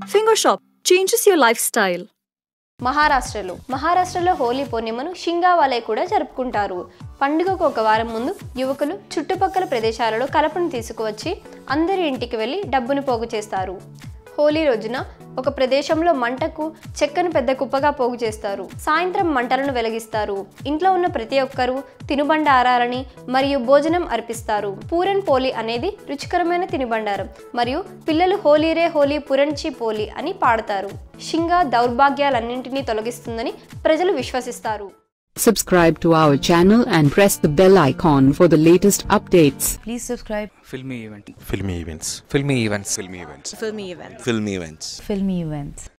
Finger Shop changes your lifestyle. మహారాష్ట్రలో మహారాష్ట్రలో హోలీ పూర్ణిమను షింగావాలే కూడా జరుపుకుంటారు పండుగకు ఒక వారం ముందు యువకులు చుట్టుపక్కల ప్రదేశాలలో కలపను తీసుకువచ్చి అందరి ఇంటికి వెళ్ళి డబ్బును పోగు చేస్తారు హోలీ రోజున ఒక ప్రదేశంలో మంటకు చెక్కను పెద్ద కుప్పగా పోగు చేస్తారు సాయంత్రం మంటలను వెలిగిస్తారు ఇంట్లో ఉన్న ప్రతి ఒక్కరూ తినుబండారాలని మరియు భోజనం అర్పిస్తారు పూరన్ పోలి అనేది రుచికరమైన తినుబండారం మరియు పిల్లలు హోలీరే హోలీ పురణ్చి పోలి అని పాడతారు షింగా దౌర్భాగ్యాలన్నింటినీ తొలగిస్తుందని ప్రజలు విశ్వసిస్తారు Subscribe to our channel and press the bell icon for the latest updates. Please subscribe filmy event filmy events filmy events filmy events Filmy Events. filmy events Filmy Events.